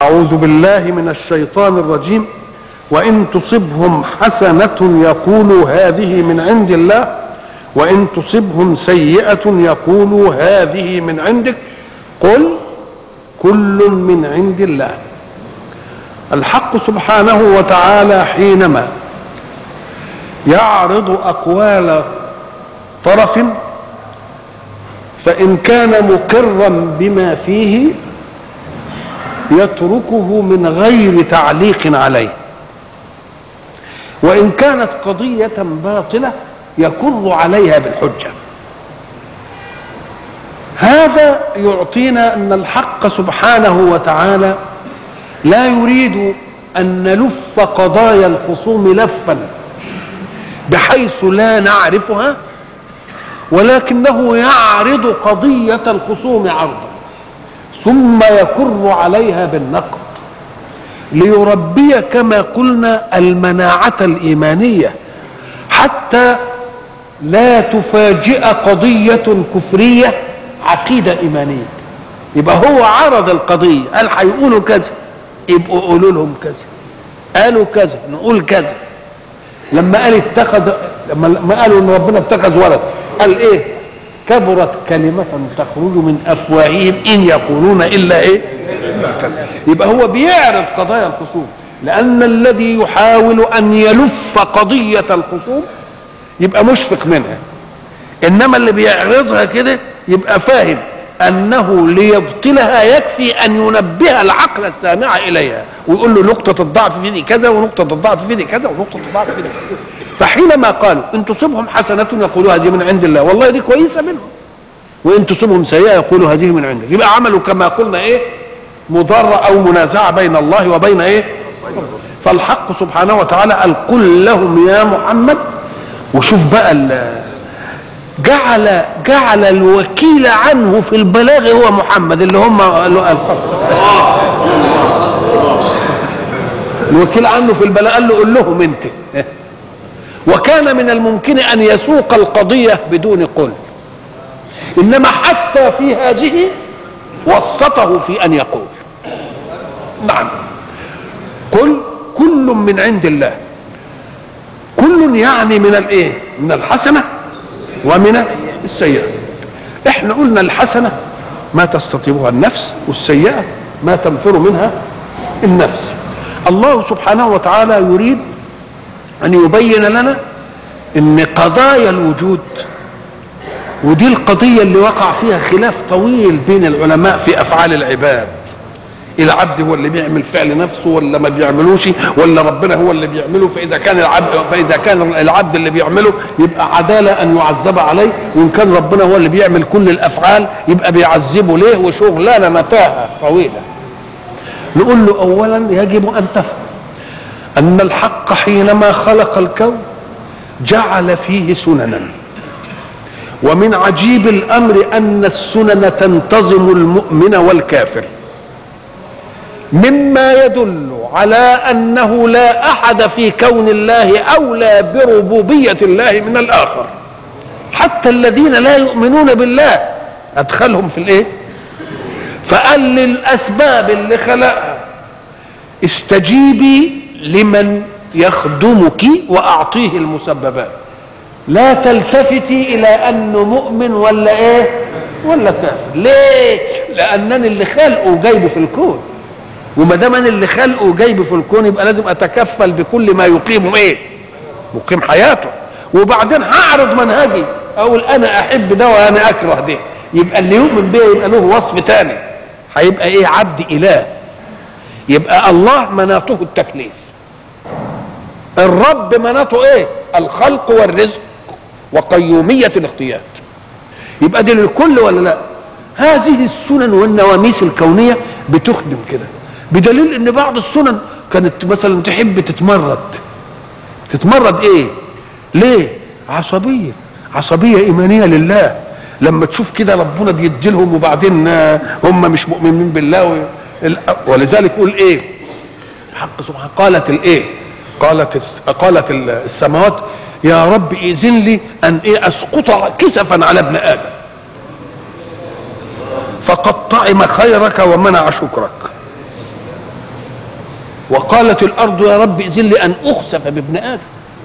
أعوذ بالله من الشيطان الرجيم وإن تصبهم حسنة يقولوا هذه من عند الله وإن تصبهم سيئة يقولوا هذه من عندك قل كل من عند الله الحق سبحانه وتعالى حينما يعرض أقوال طرف فإن كان مقرا بما فيه يتركه من غير تعليق عليه وإن كانت قضية باطلة يكر عليها بالحجة هذا يعطينا أن الحق سبحانه وتعالى لا يريد أن نلف قضايا الخصوم لفا بحيث لا نعرفها ولكنه يعرض قضية الخصوم عرضا ثم يكر عليها بالنقد ليربي كما قلنا المناعة الإيمانية حتى لا تفاجئ قضية كفرية عقيدة إيمانية يبقى هو عرض القضية قال هيقولوا كذا يبقوا قولوا لهم كذا قالوا كذا نقول كذا لما قال اتخذ لما قالوا ان ربنا اتخذ ولد قال ايه كبرت كلمة تخرج من افواههم ان يقولون الا ايه يبقى هو بيعرض قضايا الخصوم لان الذي يحاول ان يلف قضية الخصوم يبقى مشفق منها انما اللي بيعرضها كده يبقى فاهم انه ليبطلها يكفي ان ينبه العقل السامع اليها ويقول له نقطة الضعف في دي كذا ونقطة الضعف في دي كذا ونقطة الضعف في دي كذا فحينما قالوا ان تصبهم حسنة يقولوا هذه من عند الله والله دي كويسة منهم وان تصبهم سيئة يقولوا هذه من عندك يبقى عملوا كما قلنا ايه مضارة او منازعة بين الله وبين ايه فالحق سبحانه وتعالى قال قل لهم يا محمد وشوف بقى جعل جعل الوكيل عنه في البلاغ هو محمد اللي هم الوكيل عنه في البلاغ قال له قول لهم انت وكان من الممكن ان يسوق القضيه بدون قل انما حتى في هذه وسطه في ان يقول نعم قل كل من عند الله كل يعني من الايه من الحسنه ومن السيئة احنا قلنا الحسنة ما تستطيبها النفس والسيئة ما تنفر منها النفس الله سبحانه وتعالى يريد ان يبين لنا ان قضايا الوجود ودي القضية اللي وقع فيها خلاف طويل بين العلماء في افعال العباد العبد هو اللي بيعمل فعل نفسه ولا ما بيعملوش ولا ربنا هو اللي بيعمله فاذا كان العبد فاذا كان العبد اللي بيعمله يبقى عداله ان يعذب عليه وان كان ربنا هو اللي بيعمل كل الافعال يبقى بيعذبه ليه وشغلانه متاهه طويله نقول له اولا يجب ان تفهم ان الحق حينما خلق الكون جعل فيه سننا ومن عجيب الامر ان السنن تنتظم المؤمن والكافر مما يدل على انه لا احد في كون الله اولى بربوبيه الله من الاخر حتى الذين لا يؤمنون بالله ادخلهم في الايه فقال للاسباب اللي خلقها استجيبي لمن يخدمك واعطيه المسببات لا تلتفتي الى انه مؤمن ولا ايه ولا كافر ليه لانني اللي خلقه جايبه في الكون وما دام انا اللي خلقه جايبه في الكون يبقى لازم اتكفل بكل ما يقيم ايه مقيم حياته وبعدين هعرض منهجي اقول انا احب ده وانا اكره ده يبقى اللي يؤمن بيه يبقى له وصف تاني هيبقى ايه عبد اله يبقى الله مناطه التكليف الرب مناطه ايه الخلق والرزق وقيومية الاختيار يبقى دي للكل ولا لا هذه السنن والنواميس الكونية بتخدم كده بدليل ان بعض السنن كانت مثلا تحب تتمرد تتمرد ايه ليه عصبية عصبية ايمانية لله لما تشوف كده ربنا بيدي لهم وبعدين هم مش مؤمنين بالله ولذلك يقول ايه حق سبحانه قالت الايه قالت قالت السماوات يا رب اذن لي ان ايه اسقط كسفا على ابن ادم فقد طعم خيرك ومنع شكرك وقالت الارض يا رب ائذن لي ان اخسف بابن ادم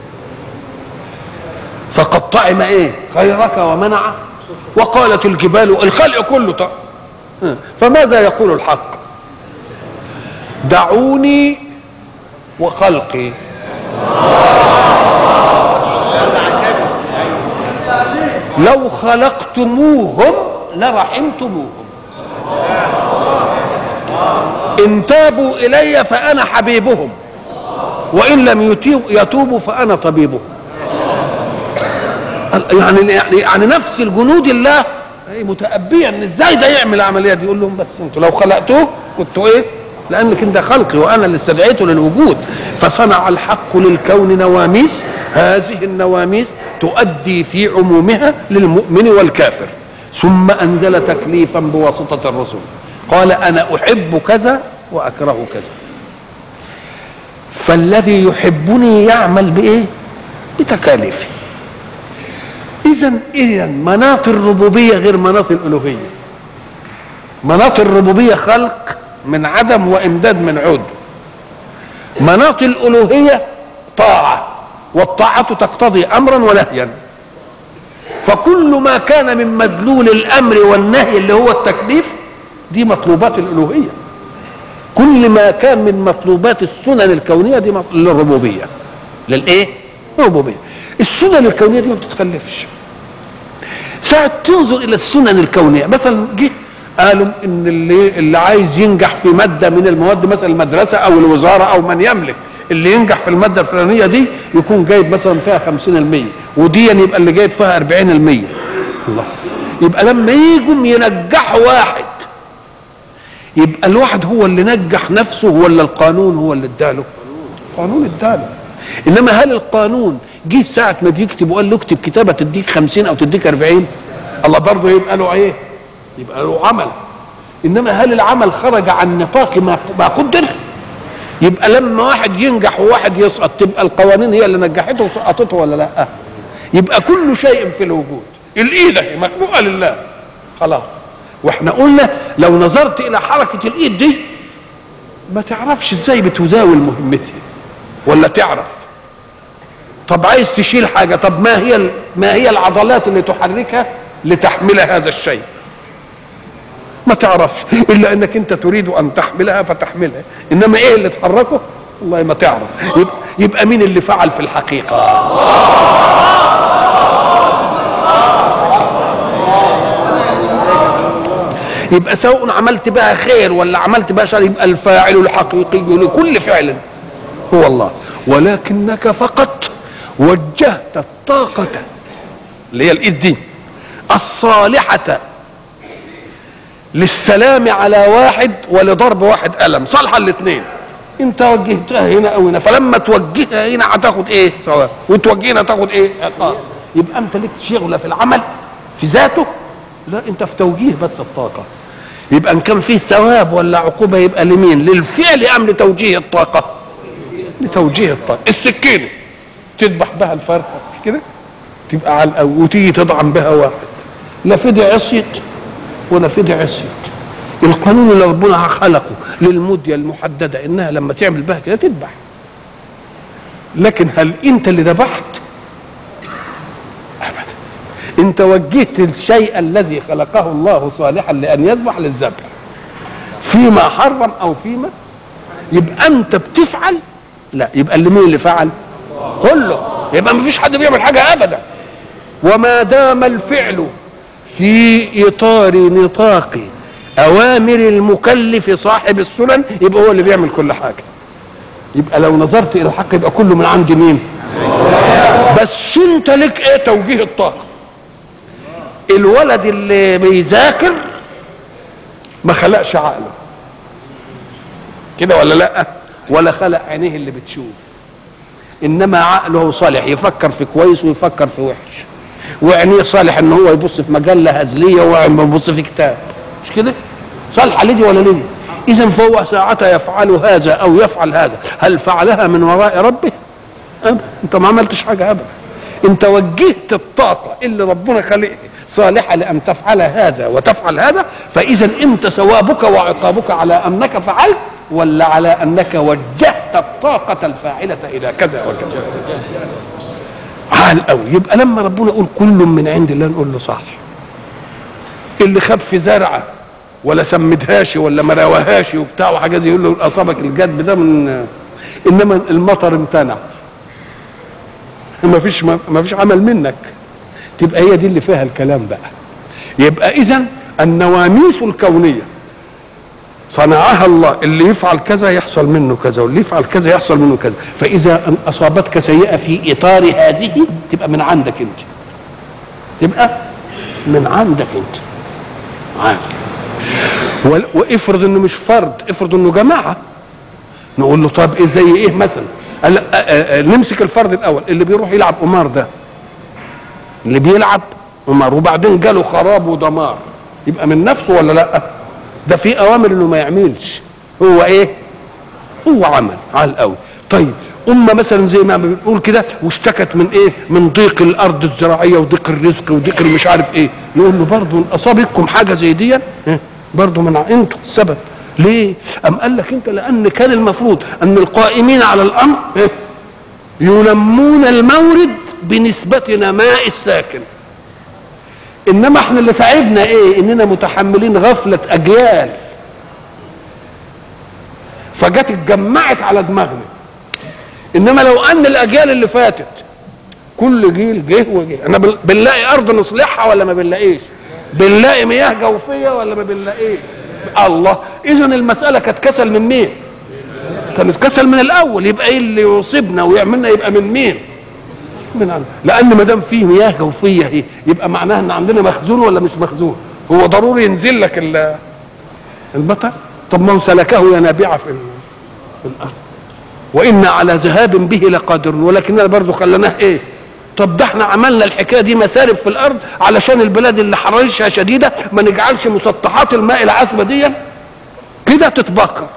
فقد طعم ايه خيرك ومنع وقالت الجبال الخلق كله طعم فماذا يقول الحق دعوني وخلقي لو خلقتموهم لرحمتموهم ان تابوا الي فانا حبيبهم وان لم يتوبوا فانا طبيبهم يعني يعني يعني نفس الجنود الله متأبية ان ازاي ده يعمل العملية دي يقول لهم بس انتوا لو خلقتوه كنتوا ايه لانك انت خلقي وانا اللي استدعيته للوجود فصنع الحق للكون نواميس هذه النواميس تؤدي في عمومها للمؤمن والكافر ثم انزل تكليفا بواسطة الرسل قال انا احب كذا واكره كذا فالذي يحبني يعمل بايه بتكاليفي اذا اذا مناط الربوبيه غير مناط الالوهيه مناط الربوبيه خلق من عدم وامداد من عود مناط الالوهيه طاعه والطاعه تقتضي امرا ونهيا فكل ما كان من مدلول الامر والنهي اللي هو التكليف دي مطلوبات الالوهيه كل ما كان من مطلوبات السنن الكونيه دي للربوبيه للايه الربوبيه السنن الكونيه دي ما بتتكلفش ساعة تنظر إلى السنن الكونية مثلا جه قالوا إن اللي اللي عايز ينجح في مادة من المواد مثلا المدرسة أو الوزارة أو من يملك اللي ينجح في المادة الفلانية دي يكون جايب مثلا فيها 50% ودي يبقى اللي جايب فيها 40% الله يبقى لما يجوا ينجحوا واحد يبقى الواحد هو اللي نجح نفسه ولا القانون هو اللي اداله؟ القانون اداله انما هل القانون جه ساعة ما بيكتب وقال له اكتب كتابة تديك خمسين أو تديك أربعين الله برضه يبقى له إيه؟ يبقى له عمل إنما هل العمل خرج عن نطاق ما ما قدر؟ يبقى لما واحد ينجح وواحد يسقط تبقى القوانين هي اللي نجحته وسقطته ولا لا؟ يبقى كل شيء في الوجود الإيد اهي مخلوقة لله خلاص واحنا قلنا لو نظرت إلى حركة الإيد دي ما تعرفش ازاي بتزاول مهمتها ولا تعرف طب عايز تشيل حاجة طب ما هي ما هي العضلات اللي تحركها لتحمل هذا الشيء ما تعرفش الا انك انت تريد ان تحملها فتحملها انما ايه اللي تحركه والله ما تعرف يبقى, يبقى مين اللي فعل في الحقيقة يبقى سواء عملت بها خير ولا عملت بها شر يبقى الفاعل الحقيقي لكل فعل هو الله ولكنك فقط وجهت الطاقة اللي هي الايد دي الصالحة للسلام على واحد ولضرب واحد ألم صالحة الاثنين انت وجهتها هنا او هنا فلما توجهها هنا هتاخد ايه سواء وتوجه هنا تاخد ايه عقاب يبقى انت لك شغلة في العمل في ذاته لا انت في توجيه بس الطاقة يبقى ان كان فيه ثواب ولا عقوبة يبقى لمين للفعل ام لتوجيه الطاقة لتوجيه الطاقة السكينة تذبح بها الفرخة مش كده تبقى على الأول وتيجي تطعم بها واحد لا فدي عصيت ولا فدي عصيت القانون اللي ربنا خلقه للمدة المحددة انها لما تعمل بها كده تذبح لكن هل انت اللي ذبحت ابدا انت وجهت الشيء الذي خلقه الله صالحا لان يذبح للذبح فيما حرم او فيما يبقى انت بتفعل لا يبقى اللي مين اللي فعل كله يبقى ما فيش حد بيعمل حاجه ابدا وما دام الفعل في اطار نطاق اوامر المكلف صاحب السنن يبقى هو اللي بيعمل كل حاجه يبقى لو نظرت الى الحق يبقى كله من عند مين بس انت لك ايه توجيه الطاقه الولد اللي بيذاكر ما خلقش عقله كده ولا لا ولا خلق عينيه اللي بتشوف انما عقله صالح يفكر في كويس ويفكر في وحش وعينيه صالح ان هو يبص في مجله هزليه ويبص في كتاب مش كده صالحه لدي ولا لدي اذا فهو ساعتها يفعل هذا او يفعل هذا هل فعلها من وراء ربه أبدا انت ما عملتش حاجه ابدا انت وجهت الطاقه اللي ربنا خلق صالحه لان تفعل هذا وتفعل هذا فاذا انت ثوابك وعقابك على انك فعلت ولا على انك وجهت الطاقة الفاعلة إلى كذا وكذا عال قوي يبقى لما ربنا يقول كل من عند الله نقول له صح اللي خاب في زرعه ولا سمدهاش ولا ما رواهاش وبتاع وحاجات زي يقول له اصابك الجدب ده من انما المطر امتنع ما فيش ما فيش عمل منك تبقى هي دي اللي فيها الكلام بقى يبقى اذا النواميس الكونيه صنعها الله اللي يفعل كذا يحصل منه كذا واللي يفعل كذا يحصل منه كذا فاذا اصابتك سيئه في اطار هذه تبقى من عندك انت تبقى من عندك انت عارف وافرض انه مش فرد افرض انه جماعه نقول له طب ايه زي ايه مثلا قال نمسك الفرد الاول اللي بيروح يلعب قمار ده اللي بيلعب قمار وبعدين جاله خراب ودمار يبقى من نفسه ولا لا ده في اوامر انه ما يعملش هو ايه هو عمل على الاول طيب أمة مثلا زي ما بنقول كده واشتكت من ايه من ضيق الارض الزراعية وضيق الرزق وضيق مش عارف ايه نقول له برضه اصابتكم حاجة زي دي برضه من انتوا السبب ليه ام قال لك انت لان كان المفروض ان القائمين على الامر ينمون المورد بنسبة نماء الساكن انما احنا اللي تعبنا ايه اننا متحملين غفلة اجيال فجت اتجمعت على دماغنا انما لو ان الاجيال اللي فاتت كل جيل جه وجه انا بنلاقي ارض نصلحها ولا ما بنلاقيش بنلاقي مياه جوفيه ولا ما بنلاقيش الله اذا المساله كانت كسل من مين كانت كسل من الاول يبقى ايه اللي يصيبنا ويعملنا يبقى من مين من عندنا. لان ما دام فيه مياه جوفيه هي يبقى معناها ان عندنا مخزون ولا مش مخزون هو ضروري ينزل لك المطر طب ما هو سلكه ينابيع في الارض وإنا على ذهاب به لقادرون ولكننا برضه خليناه ايه طب ده احنا عملنا الحكايه دي مسارب في الارض علشان البلاد اللي حرارتها شديده ما نجعلش مسطحات الماء العذبه دي كده تتبخر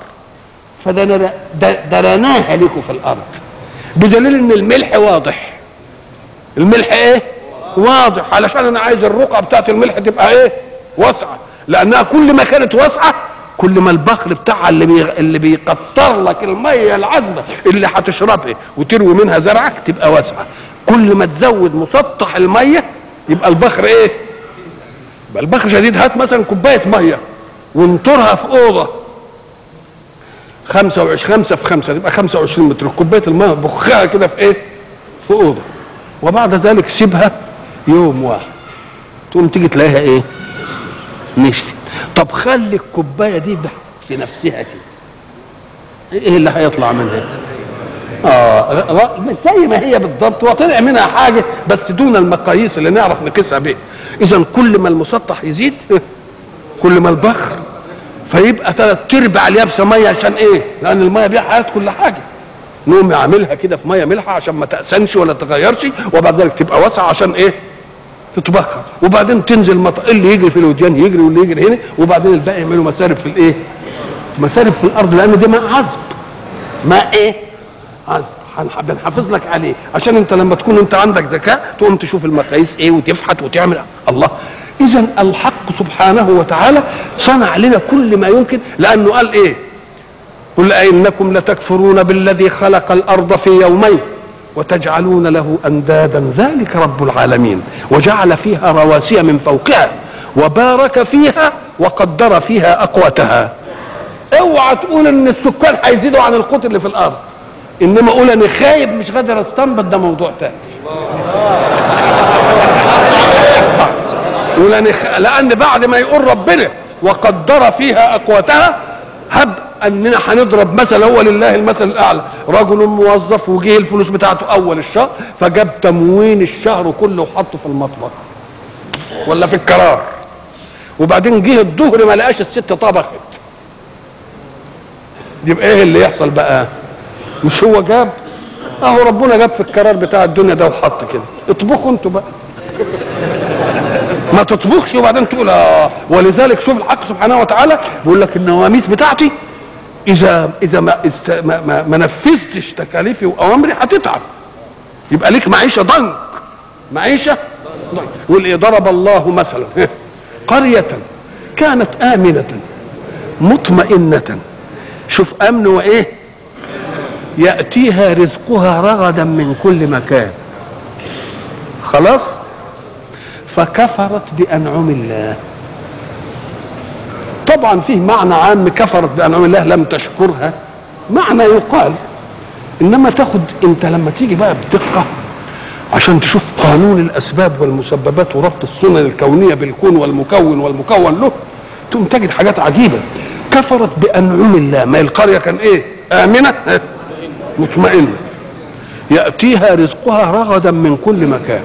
فدرناها لكم في الارض بدليل ان الملح واضح الملح ايه واضح علشان انا عايز الرقعه بتاعت الملح تبقى ايه واسعه لانها كل ما كانت واسعه كل ما البخر بتاعها اللي بي... اللي بيقطر لك الميه العذبه اللي هتشربها وتروي منها زرعك تبقى واسعه كل ما تزود مسطح الميه يبقى البخر ايه يبقى البخر شديد هات مثلا كوبايه ميه وانطرها في اوضه 25 5 في 5 تبقى 25 متر كوبايه الميه بخها كده في ايه في اوضه وبعد ذلك سيبها يوم واحد تقوم تيجي تلاقيها ايه نشفت طب خلي الكوبايه دي في نفسها كده ايه اللي هيطلع منها اه زي ما هي بالضبط وطلع منها حاجه بس دون المقاييس اللي نعرف نقيسها بيه اذا كل ما المسطح يزيد كل ما البخر فيبقى ثلاث ارباع اليابسه ميه عشان ايه؟ لان الميه دي حياه كل حاجه نقوم يعملها كده في ميه ملحه عشان ما تأسنش ولا تغيرش وبعد ذلك تبقى واسعه عشان ايه؟ تتبخر وبعدين تنزل مطر اللي يجري في الوديان يجري واللي يجري هنا وبعدين الباقي يعملوا مسارب في الايه؟ مسارب في الارض لان دي ماء عذب ماء ايه؟ عذب بنحافظ لك عليه عشان انت لما تكون انت عندك ذكاء تقوم تشوف المقاييس ايه وتفحت وتعمل الله اذا الحق سبحانه وتعالى صنع لنا كل ما يمكن لانه قال ايه قل أئنكم لتكفرون بالذي خلق الأرض في يومين وتجعلون له أندادا ذلك رب العالمين وجعل فيها رواسي من فوقها وبارك فيها وقدر فيها أقوتها اوعى تقول ان السكان هيزيدوا عن القوت اللي في الارض انما اقول انا خايب مش قادر استنبط ده موضوع تاني يقول انا خ... لان بعد ما يقول ربنا وقدر فيها اقواتها هب اننا هنضرب مثل هو لله المثل الاعلى رجل موظف وجه الفلوس بتاعته اول الشهر فجاب تموين الشهر كله وحطه في المطبخ ولا في الكرار وبعدين جه الظهر ما لقاش الست طبخت يبقى ايه اللي يحصل بقى مش هو جاب اهو ربنا جاب في القرار بتاع الدنيا ده وحط كده اطبخوا انتوا بقى ما تطبخش وبعدين تقول اه ولذلك شوف الحق سبحانه وتعالى بيقول لك النواميس بتاعتي اذا اذا ما است ما, ما, ما نفذتش تكاليفي واوامري هتتعب يبقى ليك معيشه ضنك معيشه ضنك واللي ضرب الله مثلا قريه كانت امنه مطمئنه شوف امن وايه يأتيها رزقها رغدا من كل مكان خلاص فكفرت بأنعم الله طبعا فيه معنى عام كفرت بأنعم الله لم تشكرها معنى يقال انما تاخد انت لما تيجي بقى بدقه عشان تشوف قانون الاسباب والمسببات وربط السنن الكونيه بالكون والمكون والمكون له تقوم تجد حاجات عجيبه كفرت بانعم الله ما القريه كان ايه امنه مطمئنه ياتيها رزقها رغدا من كل مكان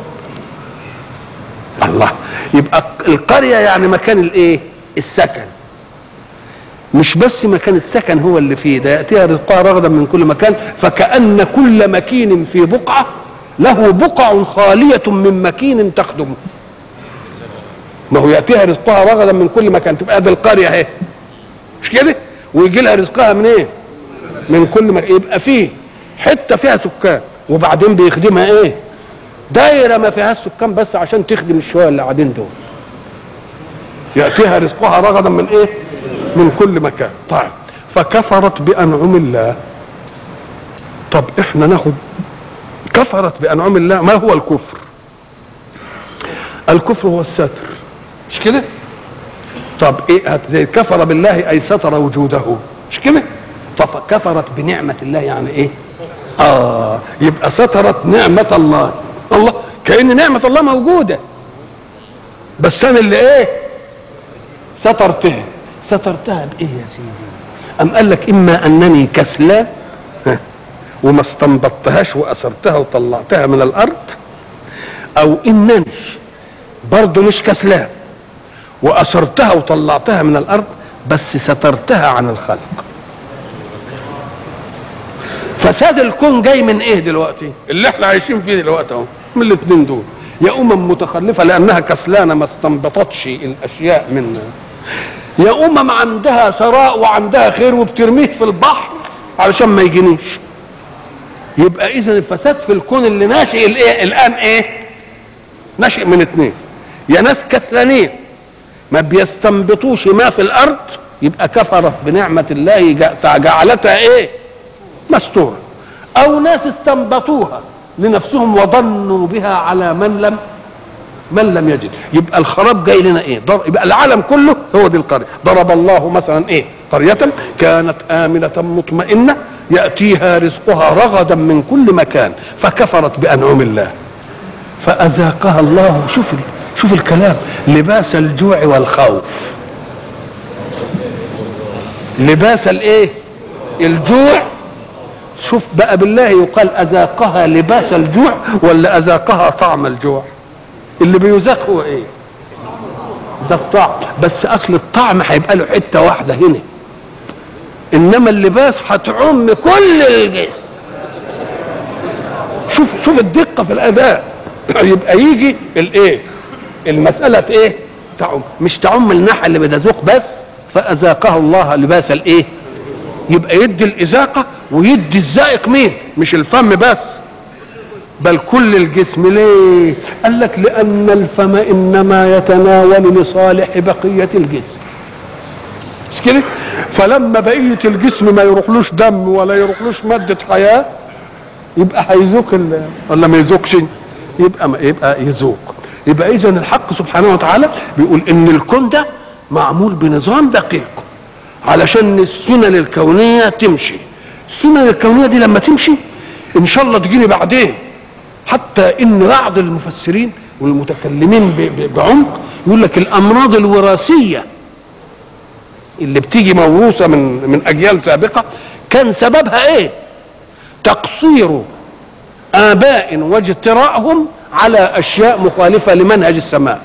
الله يبقى القريه يعني مكان الايه السكن مش بس مكان السكن هو اللي فيه ده ياتيها رزقها رغدا من كل مكان فكأن كل مكين في بقعة له بقع خالية من مكين تخدمه ما هو ياتيها رزقها رغدا من كل مكان تبقى دي القرية اهي مش كده ويجي لها رزقها من ايه من كل مكان يبقى فيه حتة فيها سكان وبعدين بيخدمها ايه دايرة ما فيهاش سكان بس عشان تخدم الشوية اللي قاعدين دول ياتيها رزقها رغدا من ايه من كل مكان طيب فكفرت بانعم الله طب احنا ناخد كفرت بانعم الله ما هو الكفر الكفر هو الستر مش كده طب ايه زي كفر بالله اي ستر وجوده مش كده طب كفرت بنعمه الله يعني ايه اه يبقى سترت نعمه الله الله كان نعمه الله موجوده بس انا اللي ايه سترتها سترتها بايه يا سيدي ام قال لك اما انني كسلان وما استنبطتهاش واسرتها وطلعتها من الارض او انني برضه مش كسلان واسرتها وطلعتها من الارض بس سترتها عن الخلق فساد الكون جاي من ايه دلوقتي اللي احنا عايشين فيه دلوقتي اهو من الاثنين دول يا امم متخلفه لانها كسلانه ما استنبطتش الاشياء من يا امم عندها ثراء وعندها خير وبترميه في البحر علشان ما يجينيش يبقى اذا الفساد في الكون اللي ناشئ الايه الان ايه ناشئ من اثنين يا ناس كسلانين ما بيستنبطوش ما في الارض يبقى كفرت بنعمه الله جعلتها ايه مستوره او ناس استنبطوها لنفسهم وظنوا بها على من لم من لم يجد يبقى الخراب جاي لنا ايه ضر... يبقى العالم كله هو دي القريه ضرب الله مثلا ايه قريه كانت امنه مطمئنه ياتيها رزقها رغدا من كل مكان فكفرت بانعم الله فاذاقها الله شوف شوف الكلام لباس الجوع والخوف لباس الايه الجوع شوف بقى بالله يقال اذاقها لباس الجوع ولا اذاقها طعم الجوع اللي بيذاق هو ايه ده الطعم بس اصل الطعم هيبقى له حته واحده هنا انما اللباس هتعم كل الجسم شوف شوف الدقه في الاداء يبقى يجي الايه المساله ايه تعم مش تعم الناحيه اللي بتذوق بس فاذاقها الله لباس الايه يبقى يدي الاذاقه ويدي الذائق مين مش الفم بس بل كل الجسم ليه قال لك لان الفم انما يتناول لصالح بقيه الجسم مش كده فلما بقيه الجسم ما يروحلوش دم ولا يروحلوش ماده حياه يبقى هيذوق ولا ما يذوقش يبقى ما يبقى يذوق يبقى اذا الحق سبحانه وتعالى بيقول ان الكون ده معمول بنظام دقيق علشان السنن الكونيه تمشي السنن الكونيه دي لما تمشي ان شاء الله تجيني بعدين حتى ان بعض المفسرين والمتكلمين بعمق يقول لك الامراض الوراثيه اللي بتيجي موروثه من من اجيال سابقه كان سببها ايه تقصير اباء واجتراءهم على اشياء مخالفه لمنهج السماء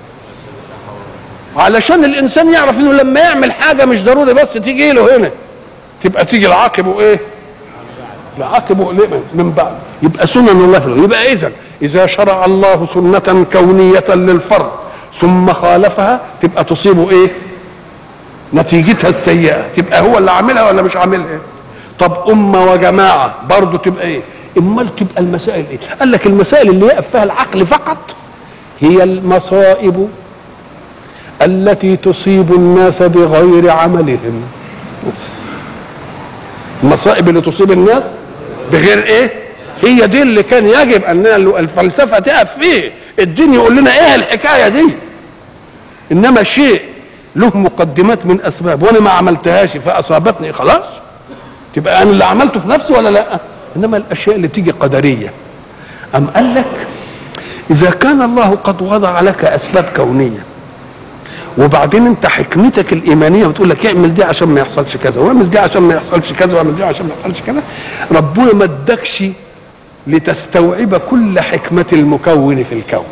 علشان الانسان يعرف انه لما يعمل حاجه مش ضروري بس تيجي له هنا تبقى تيجي لعاقبه ايه لعاقبه من بعد يبقى سنن الله في يبقى اذا اذا شرع الله سنه كونيه للفرد ثم خالفها تبقى تصيبه ايه نتيجتها السيئه تبقى هو اللي عاملها ولا مش عاملها طب امه وجماعه برضه تبقى ايه امال تبقى المسائل ايه قال لك المسائل اللي يقف فيها العقل فقط هي المصائب التي تصيب الناس بغير عملهم المصائب اللي تصيب الناس بغير ايه هي دي اللي كان يجب ان الفلسفه تقف فيه الدين يقول لنا ايه الحكايه دي انما شيء له مقدمات من اسباب وانا ما عملتهاش فاصابتني خلاص تبقى انا اللي عملته في نفسي ولا لا انما الاشياء اللي تيجي قدريه ام قال لك اذا كان الله قد وضع لك اسباب كونيه وبعدين انت حكمتك الايمانيه بتقول لك اعمل دي عشان ما يحصلش كذا واعمل دي عشان ما يحصلش كذا واعمل دي عشان ما يحصلش كذا ربنا ما ادكش لتستوعب كل حكمه المكون في الكون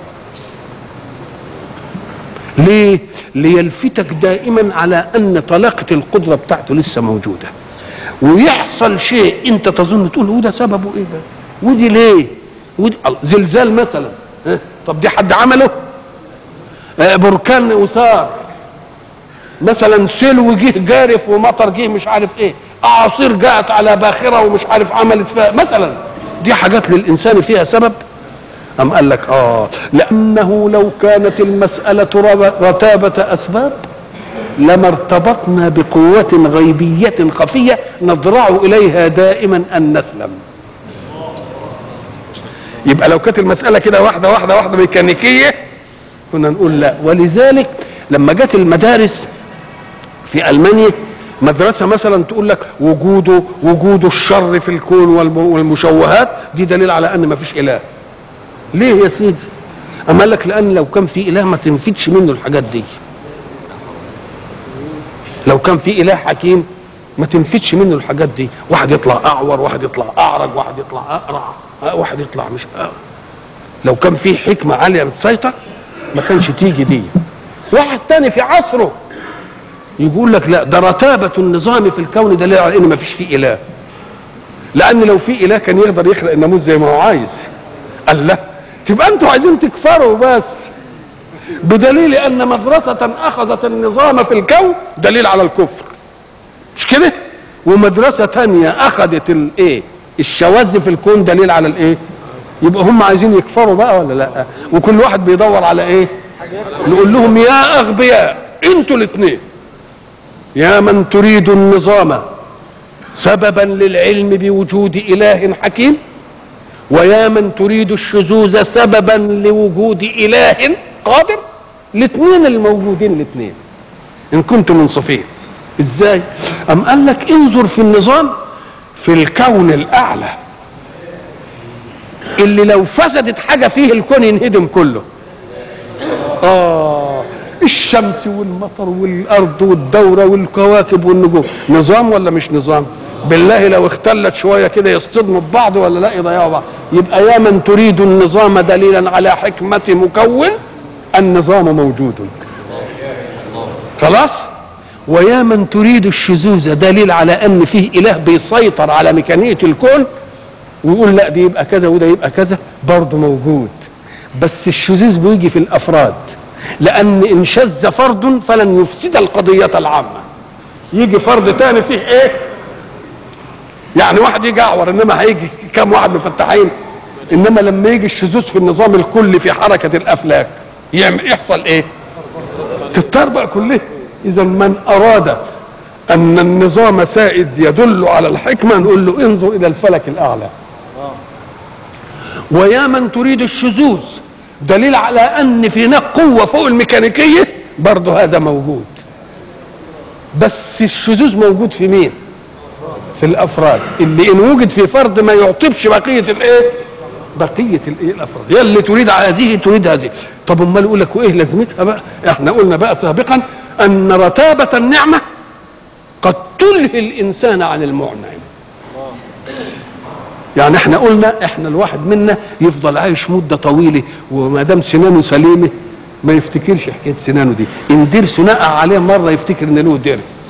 ليه ليلفتك دائما على ان طلاقه القدره بتاعته لسه موجوده ويحصل شيء انت تظن تقول وده سببه ايه ده ودي ليه ودي زلزال مثلا ها؟ طب دي حد عمله آه بركان وثار مثلا سلو جه جارف ومطر جه مش عارف ايه اعاصير جاءت على باخره ومش عارف عملت فيها مثلا دي حاجات للانسان فيها سبب أم قال لك آه لأنه لو كانت المسألة رتابة أسباب لما ارتبطنا بقوة غيبية خفية نضرع إليها دائما أن نسلم يبقى لو كانت المسألة كده واحدة واحدة واحدة ميكانيكية كنا نقول لا ولذلك لما جت المدارس في ألمانيا مدرسة مثلا تقول لك وجوده وجود الشر في الكون والمشوهات دي دليل على أن ما فيش إله ليه يا سيدي أما قال لك لأن لو كان في إله ما تنفدش منه الحاجات دي لو كان في إله حكيم ما تنفدش منه الحاجات دي واحد يطلع أعور واحد يطلع أعرج واحد يطلع أقرع واحد يطلع مش أقرع. لو كان في حكمة عالية بتسيطر ما كانش تيجي دي واحد تاني في عصره يقول لك لا ده رتابة النظام في الكون دليل على ان ما فيش فيه اله لان لو في اله كان يقدر يخلق الناموس زي ما هو عايز قال لا تبقى انتوا عايزين تكفروا بس بدليل ان مدرسة اخذت النظام في الكون دليل على الكفر مش كده ومدرسة تانية اخذت الايه الشواذ في الكون دليل على الايه يبقى هم عايزين يكفروا بقى ولا لا وكل واحد بيدور على ايه نقول لهم يا اغبياء انتوا الاثنين يا من تريد النظام سببا للعلم بوجود اله حكيم ويا من تريد الشذوذ سببا لوجود اله قادر الاثنين الموجودين الاثنين ان كنتم منصفين ازاي ام قال لك انظر في النظام في الكون الاعلى اللي لو فسدت حاجه فيه الكون ينهدم كله اه الشمس والمطر والارض والدوره والكواكب والنجوم نظام ولا مش نظام بالله لو اختلت شويه كده يصطدموا ببعض ولا لا يضيعوا بعض يبقى يا من تريد النظام دليلا على حكمه مكون النظام موجود خلاص ويا من تريد الشذوذ دليل على ان فيه اله بيسيطر على ميكانية الكون ويقول لا دي يبقى كذا وده يبقى كذا برضه موجود بس الشذوذ بيجي في الافراد لان ان شذ فرد فلن يفسد القضية العامة يجي فرد تاني فيه ايه يعني واحد يجي اعور انما هيجي كام واحد مفتحين انما لما يجي الشذوذ في النظام الكلي في حركة الافلاك يعمل يحصل ايه تتربع كلها اذا من اراد ان النظام سائد يدل على الحكمه نقول له انظر الى الفلك الاعلى ويا من تريد الشذوذ دليل على ان في هناك قوه فوق الميكانيكيه برضه هذا موجود بس الشذوذ موجود في مين في الافراد اللي ان وجد في فرد ما يعطبش بقيه الايه بقيه الايه الافراد هي اللي تريد هذه تريد هذه طب امال يقول لك وايه لازمتها بقى احنا قلنا بقى سابقا ان رتابه النعمه قد تلهي الانسان عن المعنعم يعني احنا قلنا احنا الواحد منا يفضل عايش مده طويله وما دام سنانه سليمه ما يفتكرش حكايه سنانه دي ان ضرس نقع عليه مره يفتكر ان له ضرس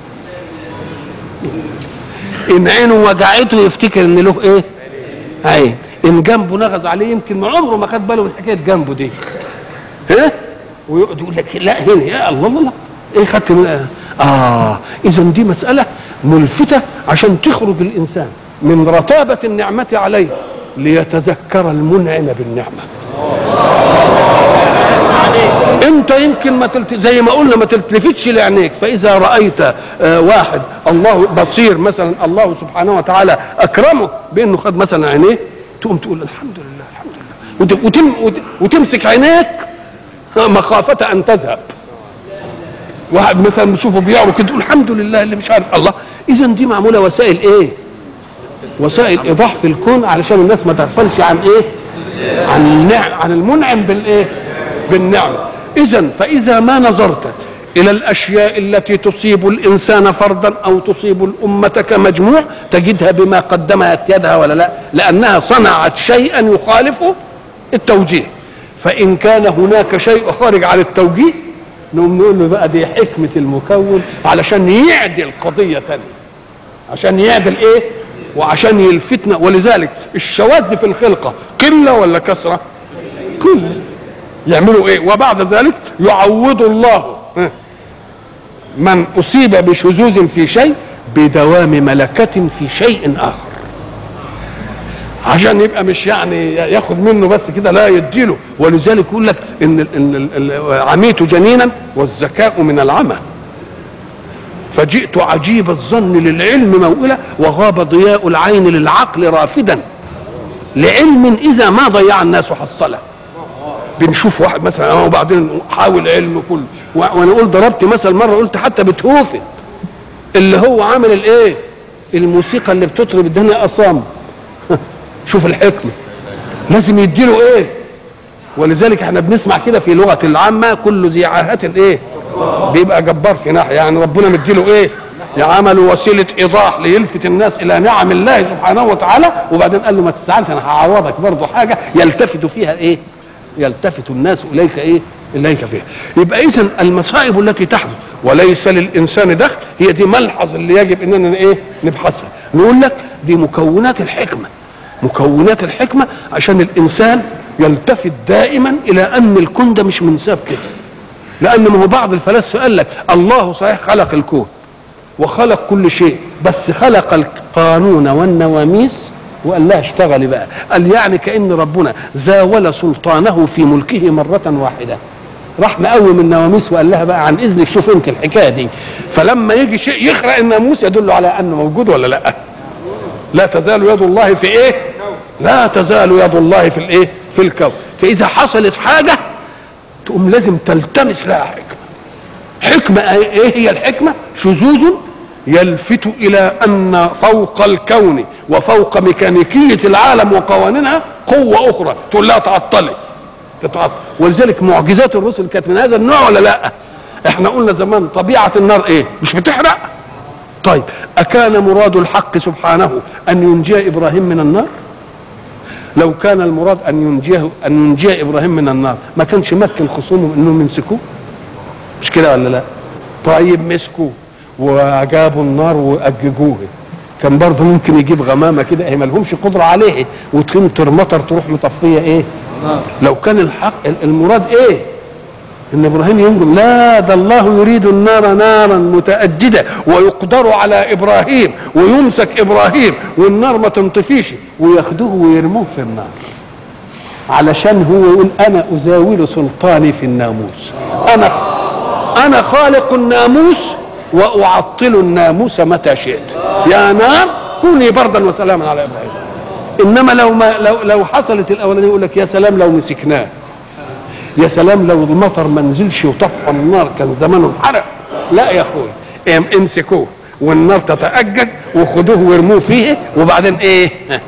ان عينه وجعته يفتكر ان له ايه عين ان جنبه نغز عليه يمكن ما عمره ما خد باله من حكايه جنبه دي ها ويقعد يقول لك لا هنا يا الله الله ايه خدت من اه اذا دي مساله ملفته عشان تخرج الانسان من رتابه النعمه عليه ليتذكر المنعم بالنعمه انت يمكن ما تلت... زي ما قلنا ما تلتفتش لعينيك فاذا رايت آه واحد الله بصير مثلا الله سبحانه وتعالى اكرمه بانه خد مثلا عينيه تقوم تقول الحمد لله الحمد لله وت... وتم... وت... وتمسك عينيك مخافه ان تذهب واحد مثلا بتشوفه بيعرف كده تقول الحمد لله اللي مش عارف الله اذا دي معموله وسائل ايه وسائل ايضاح في الكون علشان الناس ما تغفلش عن ايه عن النعم عن المنعم بالايه بالنعمه اذا فاذا ما نظرت الى الاشياء التي تصيب الانسان فردا او تصيب الامه كمجموع تجدها بما قدمت يدها ولا لا لانها صنعت شيئا يخالف التوجيه فان كان هناك شيء خارج عن التوجيه نقوم نقول له بقى دي حكمه المكون علشان يعدل قضيه ثانيه عشان يعدل ايه وعشان يلفتنا ولذلك الشواذ في الخلقه قله ولا كثره قله يعملوا ايه وبعد ذلك يعوض الله من اصيب بشذوذ في شيء بدوام ملكه في شيء اخر عشان يبقى مش يعني ياخد منه بس كده لا يديله ولذلك يقول لك ان ان عميت جنينا والذكاء من العمى فجئت عجيب الظن للعلم موئلة وغاب ضياء العين للعقل رافدا لعلم إذا ما ضيع الناس حصله بنشوف واحد مثلا وبعدين حاول علم كله وانا اقول ضربت مثل مره قلت حتى بتهوفن اللي هو عامل الايه الموسيقى اللي بتطرب الدنيا اصم شوف الحكمه لازم يديله ايه ولذلك احنا بنسمع كده في لغه العامه كل ذي عاهه ايه بيبقى جبار في ناحيه يعني ربنا مديله ايه عملوا وسيله ايضاح ليلفت الناس الى نعم الله سبحانه وتعالى وبعدين قال له ما تزعلش انا هعوضك برضه حاجه يلتفت فيها ايه يلتفت الناس اليك ايه اليك فيها يبقى اذا المصائب التي تحدث وليس للانسان دخل هي دي ملحظ اللي يجب اننا ايه نبحثها نقول لك دي مكونات الحكمه مكونات الحكمه عشان الانسان يلتفت دائما الى ان الكون ده مش منساب كده لان ما هو بعض الفلاسفه قال لك الله صحيح خلق الكون وخلق كل شيء بس خلق القانون والنواميس وقال لها اشتغلي بقى قال يعني كان ربنا زاول سلطانه في ملكه مره واحده راح مقوم النواميس وقال لها بقى عن اذنك شوف انت الحكايه دي فلما يجي شيء يخرق الناموس يدل على انه موجود ولا لا لا تزال يد الله في ايه لا تزال يد الله في الايه في الكون فاذا حصلت حاجه تقوم لازم تلتمس لها حكمه حكمه ايه هي الحكمه شذوذ يلفت الى ان فوق الكون وفوق ميكانيكيه العالم وقوانينها قوه اخرى تقول لها تعطلي تتعطل ولذلك معجزات الرسل كانت من هذا النوع ولا لا احنا قلنا زمان طبيعه النار ايه مش بتحرق طيب اكان مراد الحق سبحانه ان ينجي ابراهيم من النار لو كان المراد ان ينجيه ان ينجي ابراهيم من النار ما كانش مكن خصومه انهم يمسكوه مش كده ولا لا طيب مسكوه وجابوا النار واججوه كان برضه ممكن يجيب غمامه كده هي ما لهمش قدره عليه وتمطر مطر تروح مطفيه ايه لو كان الحق المراد ايه ان ابراهيم ينجم لا ده الله يريد النار نارا متأجدة ويقدر على ابراهيم ويمسك ابراهيم والنار ما تنطفيش وياخدوه ويرموه في النار علشان هو يقول انا ازاول سلطاني في الناموس انا انا خالق الناموس واعطل الناموس متى شئت يا نار كوني بردا وسلاما على ابراهيم انما لو ما لو لو حصلت الاولانيه يقول لك يا سلام لو مسكناه يا سلام لو المطر ما نزلش وطفى النار كان زمانه انحرق لا يا اخوي امسكوه والنار تتأجج وخدوه وارموه فيه وبعدين ايه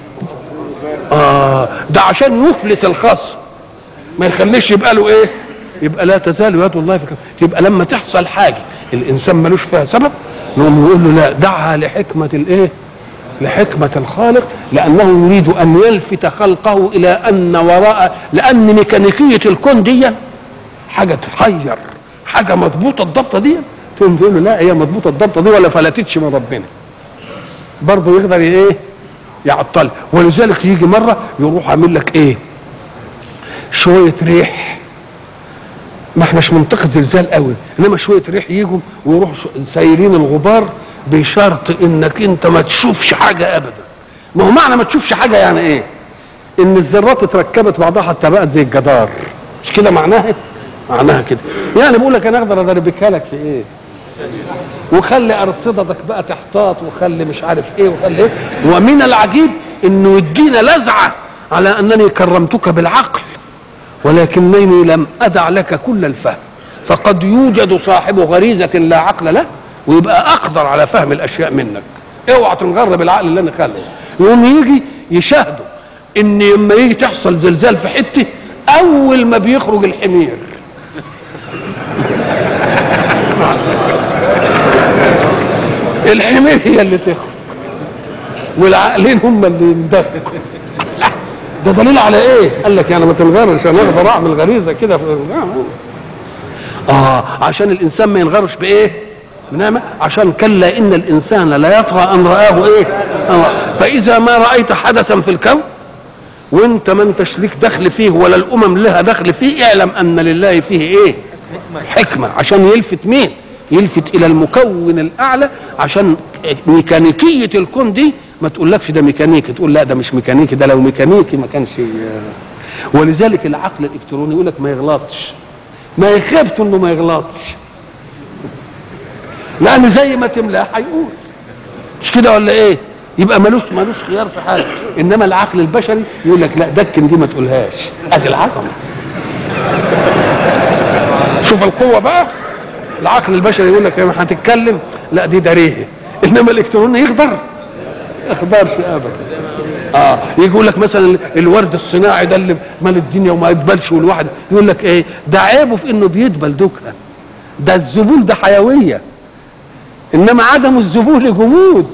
اه ده عشان يفلس الخصم ما يخليش يبقى له ايه يبقى لا تزال يد الله في كف يبقى لما تحصل حاجه الانسان ملوش فيها سبب نقوم نقول له لا دعها لحكمه الايه لحكمة الخالق لأنه يريد أن يلفت خلقه إلى أن وراء لأن ميكانيكية الكون دي حاجة تحير حاجة مضبوطة الضبطة دي تقوم تقول له لا هي مضبوطة الضبطة دي ولا فلتتش من ربنا برضه يقدر ايه يعطل ولذلك يجي مرة يروح عامل لك ايه شوية ريح ما احناش منطقة زلزال قوي انما شوية ريح يجوا ويروحوا سايرين الغبار بشرط انك انت ما تشوفش حاجه ابدا ما هو معنى ما تشوفش حاجه يعني ايه ان الذرات اتركبت بعضها حتى بقت زي الجدار مش كده معناها معناها كده يعني بقول لك انا اقدر ادربكها لك في ايه وخلي ارصدتك بقى تحتاط وخلي مش عارف ايه وخلي ايه ومن العجيب انه يدينا لزعه على انني كرمتك بالعقل ولكنني لم ادع لك كل الفهم فقد يوجد صاحب غريزه لا عقل له ويبقى اقدر على فهم الاشياء منك اوعى تنغر بالعقل اللي انا خلقه يقوم يجي يشاهدوا ان لما يجي تحصل زلزال في حته اول ما بيخرج الحمير الحمير هي اللي تخرج والعقلين هم اللي يندفقوا ده دليل على ايه؟ قال لك يعني ما تنغرش انا اقدر اعمل غريزه كده في اه عشان الانسان ما ينغرش بايه؟ بنعمه عشان كلا ان الانسان لا يطغى ان راه ايه؟ آه. فاذا ما رايت حدثا في الكون وانت ما انتش ليك دخل فيه ولا الامم لها دخل فيه اعلم ان لله فيه ايه؟ حكمه عشان يلفت مين؟ يلفت الى المكون الاعلى عشان ميكانيكيه الكون دي ما تقولكش ده ميكانيكي تقول لا ده مش ميكانيكي ده لو ميكانيكي ما كانش ولذلك العقل الالكتروني يقول لك ما يغلطش ما يخافش انه ما يغلطش لان زي ما تملاه هيقول مش كده ولا ايه يبقى ملوش ملوش خيار في حاجه انما العقل البشري يقول لك لا دكن دي ما تقولهاش ادي العظمه شوف القوه بقى العقل البشري يقول لك هتتكلم لا دي داريه انما الالكتروني يقدر يقدرش ابدا اه يقول لك مثلا الورد الصناعي ده اللي مال الدنيا وما يدبلش والواحد يقول لك ايه ده عيبه في انه بيدبل دوكا ده الذبول ده حيويه انما عدم الذبول جمود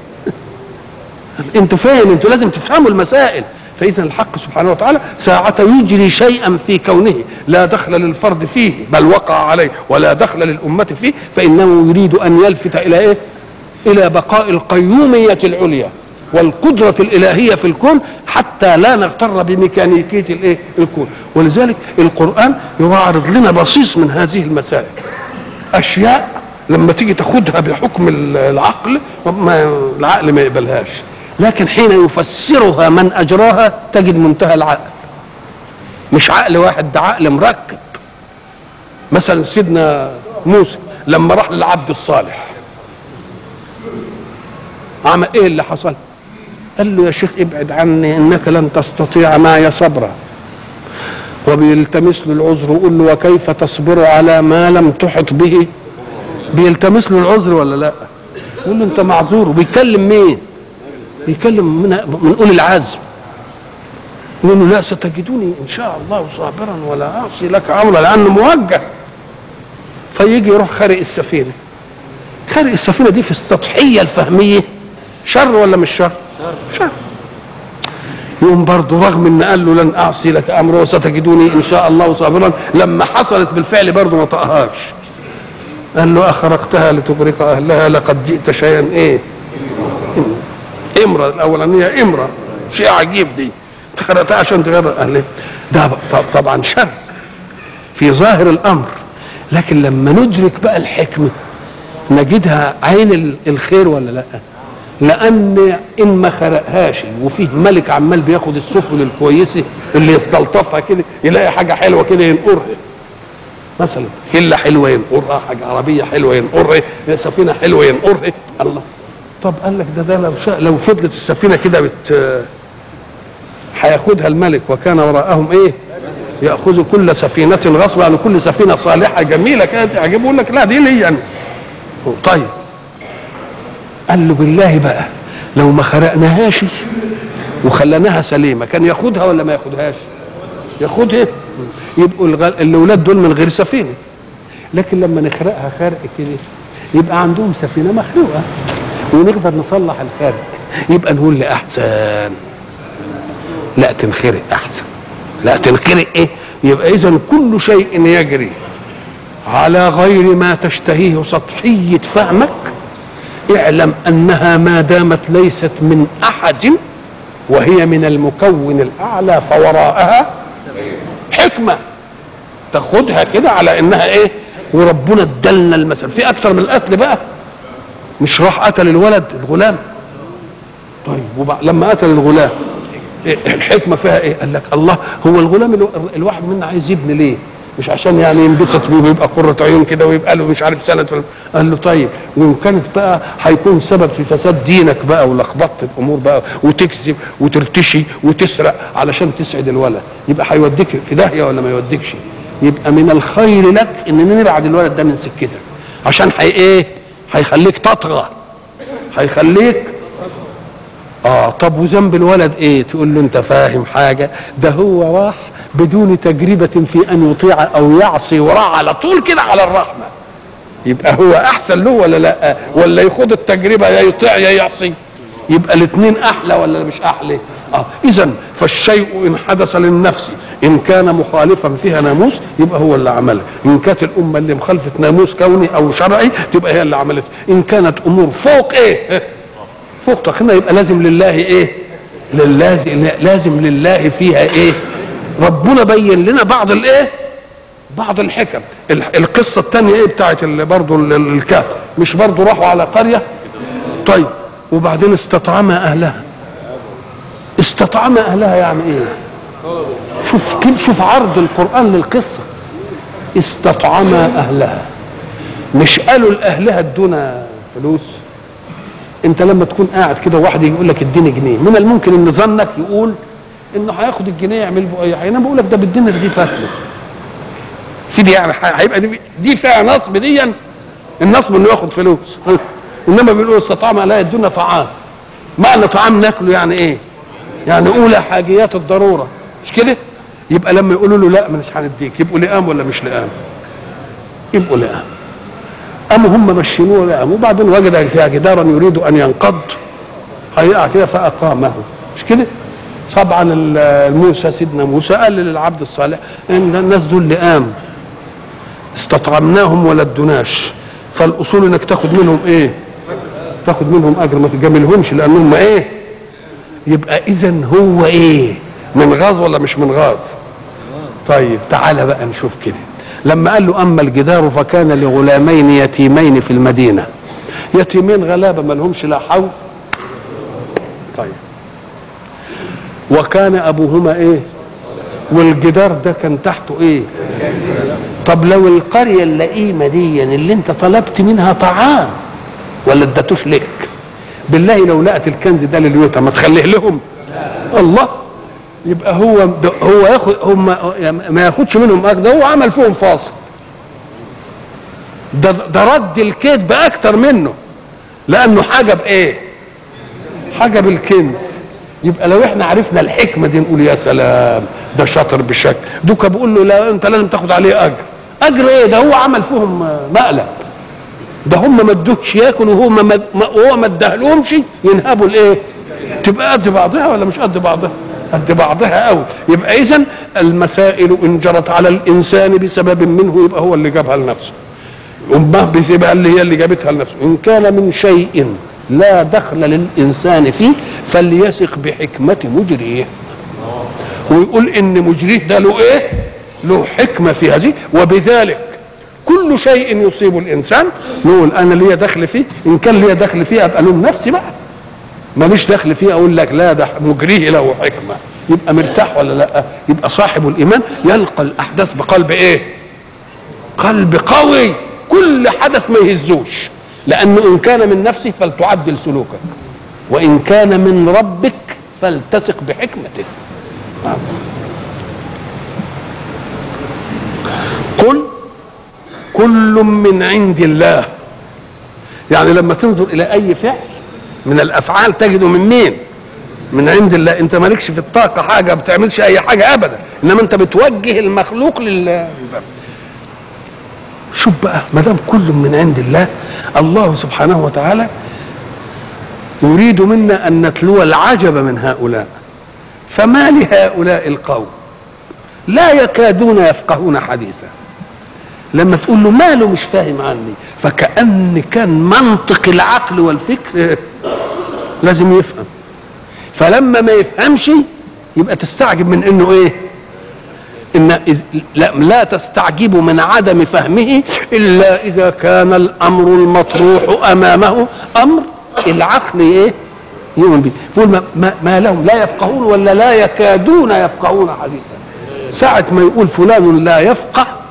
انتوا فين انتوا لازم تفهموا المسائل فاذا الحق سبحانه وتعالى ساعة يجري شيئا في كونه لا دخل للفرد فيه بل وقع عليه ولا دخل للأمة فيه فإنه يريد أن يلفت إلى إيه؟ إلى بقاء القيومية العليا والقدرة الإلهية في الكون حتى لا نغتر بميكانيكية الإيه؟ الكون ولذلك القرآن يعرض لنا بصيص من هذه المسائل أشياء لما تيجي تاخدها بحكم العقل ما العقل ما يقبلهاش لكن حين يفسرها من اجراها تجد منتهى العقل مش عقل واحد ده عقل مركب مثلا سيدنا موسى لما راح للعبد الصالح عمل ايه اللي حصل قال له يا شيخ ابعد عني انك لن تستطيع معي صبرا وبيلتمس له العذر ويقول له وكيف تصبر على ما لم تحط به بيلتمس له العذر ولا لا يقول له انت معذور وبيكلم مين بيكلم من من اولي العزم يقول له لا ستجدوني ان شاء الله صابرا ولا اعصي لك امرا لانه موجه فيجي يروح خارق السفينه خارق السفينه دي في السطحيه الفهميه شر ولا مش شر؟ شر, شر. يوم برضه رغم ان قال له لن اعصي لك امرا وستجدوني ان شاء الله صابرا لما حصلت بالفعل برضه ما طقهاش قال له اخرقتها لتغرق اهلها لقد جئت شيئا ايه امرة الاولانيه امرة شيء عجيب دي خرقتها عشان تغرق اهلها ده طبعا شر في ظاهر الامر لكن لما ندرك بقى الحكمه نجدها عين الخير ولا لا لان ان ما خرقهاش وفيه ملك عمال بياخد السفن الكويسه اللي يستلطفها كده يلاقي حاجه حلوه كده ينقرها مثلا كله حلوه ينقرها حاجه عربيه حلوه ينقرها سفينه حلوه ينقرها الله طب قال لك ده ده لو شاء لو فضلت السفينه كده بت هياخدها الملك وكان وراءهم ايه؟ ياخذ كل سفينه غصبا يعني كل سفينه صالحه جميله كده تعجبه يقول لك لا دي لي يعني طيب قال له بالله بقى لو ما خرقناهاش وخليناها سليمه كان ياخدها ولا ما ياخدهاش؟ ياخدها يبقوا الاولاد دول من غير سفينه لكن لما نخرقها خرق كده يبقى عندهم سفينه مخلوقه ونقدر نصلح الخارق يبقى نقول لاحسن لا تنخرق احسن لا تنخرق ايه يبقى اذا كل شيء يجري على غير ما تشتهيه سطحيه فهمك اعلم انها ما دامت ليست من احد وهي من المكون الاعلى فوراءها حكمه تاخدها كده على انها ايه وربنا ادلنا المثل في اكتر من القتل بقى مش راح قتل الولد الغلام طيب وبعد لما قتل الغلام إيه الحكمه فيها ايه قال لك الله هو الغلام الو... الواحد منا عايز يبني ليه مش عشان يعني ينبسط بيه ويبقى قرة عيون كده ويبقى له مش عارف سنة فل... قال له طيب وإن كانت بقى هيكون سبب في فساد دينك بقى ولخبطة الأمور بقى وتكذب وترتشي وتسرق علشان تسعد الولد يبقى هيوديك في داهية ولا ما يوديكش يبقى من الخير لك إن نبعد الولد ده من سكتك عشان هي إيه هيخليك تطغى هيخليك اه طب وذنب الولد ايه تقول له انت فاهم حاجه ده هو راح بدون تجربة في أن يطيع أو يعصي وراح على طول كده على الرحمة يبقى هو أحسن له ولا لا ولا يخوض التجربة يا يطيع يا يعصي يبقى الاثنين أحلى ولا مش أحلى آه إذا فالشيء إن حدث للنفس إن كان مخالفا فيها ناموس يبقى هو اللي عمله إن كانت الأمة اللي مخالفة ناموس كوني أو شرعي تبقى هي اللي عملت إن كانت أمور فوق إيه فوق تقييمها يبقى لازم لله إيه للازم لازم لله فيها إيه ربنا بين لنا بعض الايه بعض الحكم القصة الثانية ايه بتاعت برضه الكهف مش برضه راحوا على قرية طيب وبعدين استطعم اهلها استطعم اهلها يعني ايه شوف كيف شوف عرض القرآن للقصة استطعم اهلها مش قالوا لاهلها ادونا فلوس انت لما تكون قاعد كده واحد يقول لك اديني جنيه من الممكن ان ظنك يقول انه هياخد الجنيه يعمل به اي حاجه انا بقول لك ده بالدين دي فاتله في دي يعني هيبقى دي, دي فيها نصب دي النصب انه ياخد فلوس انما بيقولوا استطعم لا يدونا طعام معنى طعام ناكله يعني ايه يعني اولى حاجيات الضروره مش كده يبقى لما يقولوا له لا مش هنديك يبقوا لئام ولا مش لئام يبقوا لئام قاموا هم مشينوه لئام وبعدين وجد فيها جدارا يريد ان ينقض هيقع كده فاقامه مش كده طبعا موسى سيدنا موسى قال للعبد الصالح ان الناس دول لئام استطعمناهم ولا ادوناش فالاصول انك تاخد منهم ايه تاخد منهم اجر ما تجاملهمش لانهم ايه يبقى اذا هو ايه من غاز ولا مش من غاز طيب تعالى بقى نشوف كده لما قال له اما الجدار فكان لغلامين يتيمين في المدينه يتيمين غلابه ما لهمش لا حول طيب وكان ابوهما ايه والجدار ده كان تحته ايه طب لو القريه اللئيمه دي اللي انت طلبت منها طعام ولا ادتوش لك بالله لو لقت الكنز ده لليوتا ما تخليه لهم الله يبقى هو هو ياخد هم ما ياخدش منهم اجر ده هو عمل فيهم فاصل ده ده رد الكيد باكتر منه لانه حاجه بايه حاجه بالكنز يبقى لو احنا عرفنا الحكمه دي نقول يا سلام ده شاطر بشكل دوكا بيقول له لا انت لازم تاخد عليه اجر اجر ايه ده هو عمل فيهم مقلب ده هم ما ادوكش ياكل وهو ما وهو ما اداهلهمش ينهبوا الايه تبقى قد بعضها ولا مش قد بعضها قد بعضها قوي يبقى اذا المسائل ان جرت على الانسان بسبب منه يبقى هو اللي جابها لنفسه امه بتبقى اللي هي اللي جابتها لنفسه ان كان من شيء لا دخل للانسان فيه فليثق بحكمه مجريه ويقول ان مجريه ده له ايه له حكمه في هذه وبذلك كل شيء يصيب الانسان نقول انا ليا دخل فيه ان كان ليا دخل فيه ابقى لوم نفسي بقى ماليش دخل فيه اقول لك لا ده مجريه له حكمه يبقى مرتاح ولا لا يبقى صاحب الايمان يلقى الاحداث بقلب ايه قلب قوي كل حدث ما يهزوش لانه ان كان من نفسه فلتعدل سلوكك وان كان من ربك فلتثق بحكمته قل كل من عند الله يعني لما تنظر الى اي فعل من الافعال تجده من مين من عند الله انت مالكش في الطاقه حاجه ما بتعملش اي حاجه ابدا انما انت بتوجه المخلوق لل شوف بقى ما دام كل من عند الله الله سبحانه وتعالى يريد منا ان نتلو العجب من هؤلاء فما لهؤلاء القوم لا يكادون يفقهون حديثا لما تقول له ماله مش فاهم عني فكأن كان منطق العقل والفكر لازم يفهم فلما ما يفهمش يبقى تستعجب من انه ايه ان لا, لا تستعجب من عدم فهمه الا اذا كان الامر المطروح امامه امر العقل ايه يؤمن به يقول ما, ما, ما لهم لا يفقهون ولا لا يكادون يفقهون حديثا ساعة ما يقول فلان لا يفقه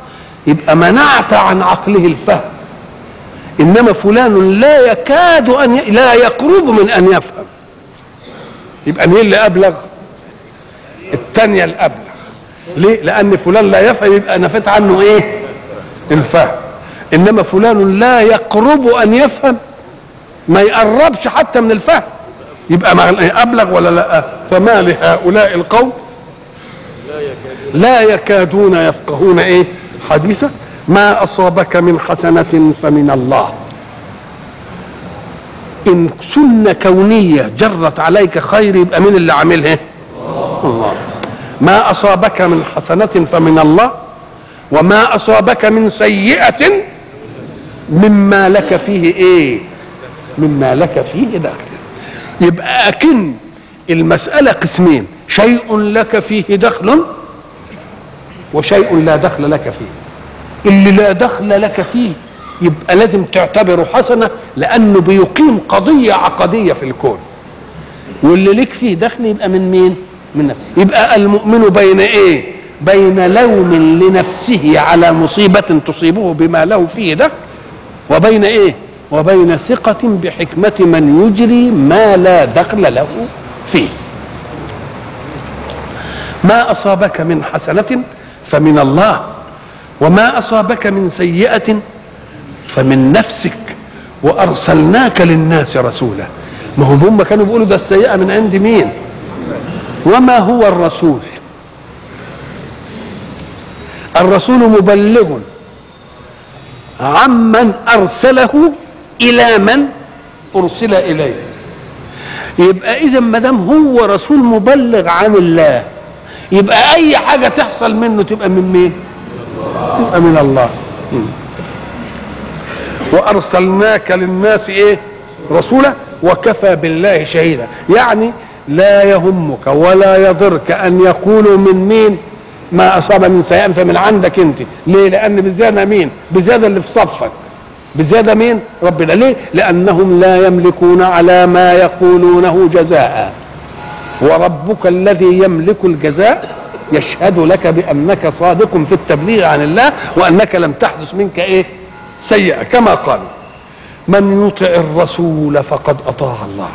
يبقى منعت عن عقله الفهم انما فلان لا يكاد ان ي... لا يقرب من ان يفهم يبقى مين اللي ابلغ الثانيه الابلغ ليه لان فلان لا يفهم يبقى نفت عنه ايه الفهم انما فلان لا يقرب ان يفهم ما يقربش حتى من الفهم يبقى ابلغ ولا لا فما لهؤلاء القوم لا يكادون يفقهون ايه حديثا ما اصابك من حسنه فمن الله ان سنه كونيه جرت عليك خير يبقى مين اللي عاملها الله ما اصابك من حسنه فمن الله وما اصابك من سيئه مما لك فيه ايه مما لك فيه دخل يبقى اكن المساله قسمين شيء لك فيه دخل وشيء لا دخل لك فيه اللي لا دخل لك فيه يبقى لازم تعتبره حسنه لانه بيقيم قضيه عقديه في الكون واللي لك فيه دخل يبقى من مين من نفسه يبقى المؤمن بين ايه بين لوم لنفسه على مصيبه تصيبه بما له فيه دخل وبين ايه وبين ثقة بحكمة من يجري ما لا دخل له فيه ما أصابك من حسنة فمن الله وما أصابك من سيئة فمن نفسك وأرسلناك للناس رسولا ما هم هم كانوا بيقولوا ده السيئة من عند مين وما هو الرسول الرسول مبلغ عمن أرسله الى من ارسل اليه يبقى اذا ما دام هو رسول مبلغ عن الله يبقى اي حاجه تحصل منه تبقى من مين تبقى من الله وارسلناك للناس ايه رسولا وكفى بالله شهيدا يعني لا يهمك ولا يضرك ان يقولوا من مين ما اصاب من سيئا فمن عندك انت ليه لان بزياده مين بزياده اللي في صفك بزيادة مين ربنا ليه لأنهم لا يملكون على ما يقولونه جزاء وربك الذي يملك الجزاء يشهد لك بأنك صادق في التبليغ عن الله وأنك لم تحدث منك إيه سيئة كما قال من يطع الرسول فقد أطاع الله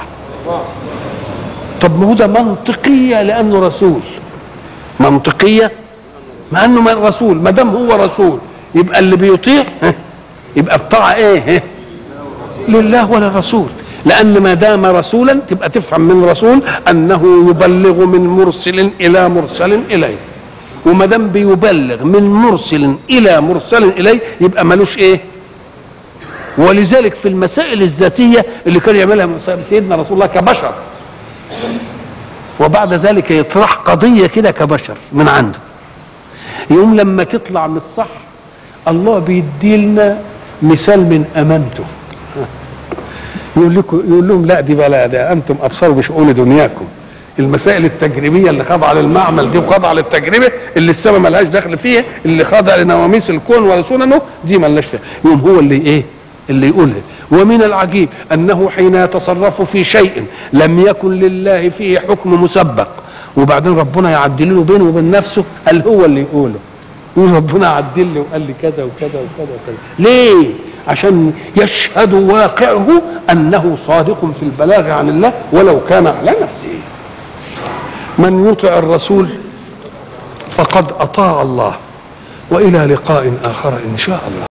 طب ما هو ده منطقية لأنه رسول منطقية مع أنه رسول ما دام هو رسول يبقى اللي بيطيع يبقى الطاعة ايه لله وللرسول لان ما دام رسولا تبقى تفهم من رسول انه يبلغ من مرسل الى مرسل اليه وما دام بيبلغ من مرسل الى مرسل اليه يبقى ملوش ايه ولذلك في المسائل الذاتيه اللي كان يعملها سيدنا رسول الله كبشر وبعد ذلك يطرح قضيه كده كبشر من عنده يوم لما تطلع من الصح الله بيدي لنا مثال من امانته يقول لكم يقول لهم لا دي بلا ده انتم ابصروا بشؤون دنياكم المسائل التجريبيه اللي خاضعه للمعمل دي وخاضعه للتجربه اللي السماء ملهاش دخل فيها اللي خاضعه لنواميس الكون وسننه دي ملهاش فيها يوم هو اللي ايه اللي يقولها ومن العجيب انه حين يتصرف في شيء لم يكن لله فيه حكم مسبق وبعدين ربنا يعدل له بينه وبين نفسه هل هو اللي يقوله يقول ربنا عدل لي وقال لي كذا وكذا وكذا وكذا ليه عشان يشهد واقعه انه صادق في البلاغ عن الله ولو كان على نفسه من يطع الرسول فقد اطاع الله والى لقاء اخر ان شاء الله